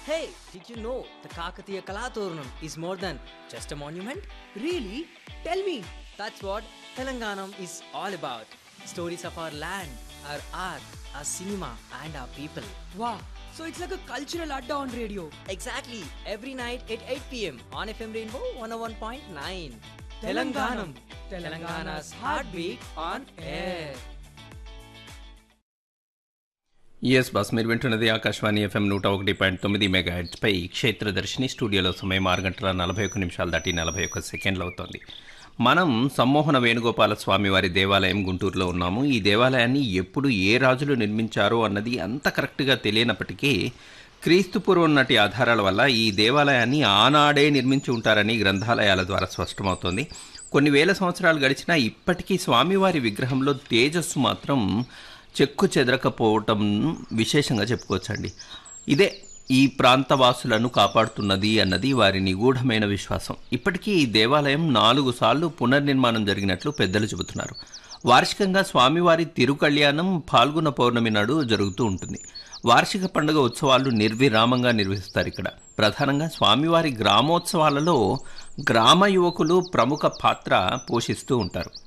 Hey, did you know the Kakatiya Kalaturnam is more than just a monument? Really? Tell me. That's what Telanganam is all about. Stories of our land, our art, our cinema, and our people. Wow. So it's like a cultural adda on radio. Exactly, every night at 8 pm on FM Rainbow 101.9. Telanganam. Telangana's heartbeat on air. Yes boss మీరు వింటున్నది Akashvani FM నూట ఒకటి point తొమ్మిది mega పై క్షేత్రదర్శిని స్టూడియోలో సమయం ఆరు గంటల నలభై ఒక్క నిమిషాలు దాటి నలభై ఒక్క సెకండ్లు అవుతోంది మనం సమ్మోహన వేణుగోపాల స్వామి వారి దేవాలయం గుంటూరులో ఉన్నాము ఈ దేవాలయాన్ని ఎప్పుడు ఏ రాజులు నిర్మించారో అన్నది అంత కరెక్ట్గా తెలియనప్పటికీ క్రీస్తు పూర్వం నాటి ఆధారాల వల్ల ఈ దేవాలయాన్ని ఆనాడే నిర్మించి ఉంటారని గ్రంథాలయాల ద్వారా స్పష్టమవుతోంది కొన్ని వేల సంవత్సరాలు గడిచినా ఇప్పటికీ స్వామివారి విగ్రహంలో తేజస్సు మాత్రం చెక్కు చెదరకపోవటం విశేషంగా చెప్పుకోవచ్చండి ఇదే ఈ ప్రాంతవాసులను కాపాడుతున్నది అన్నది వారి నిగూఢమైన విశ్వాసం ఇప్పటికీ ఈ దేవాలయం నాలుగు సార్లు పునర్నిర్మాణం జరిగినట్లు పెద్దలు చెబుతున్నారు వార్షికంగా స్వామివారి తిరుకళ్యాణం పాల్గొన పౌర్ణమి నాడు జరుగుతూ ఉంటుంది వార్షిక పండుగ ఉత్సవాలు నిర్విరామంగా నిర్వహిస్తారు ఇక్కడ ప్రధానంగా స్వామివారి గ్రామోత్సవాలలో గ్రామ యువకులు ప్రముఖ పాత్ర పోషిస్తూ ఉంటారు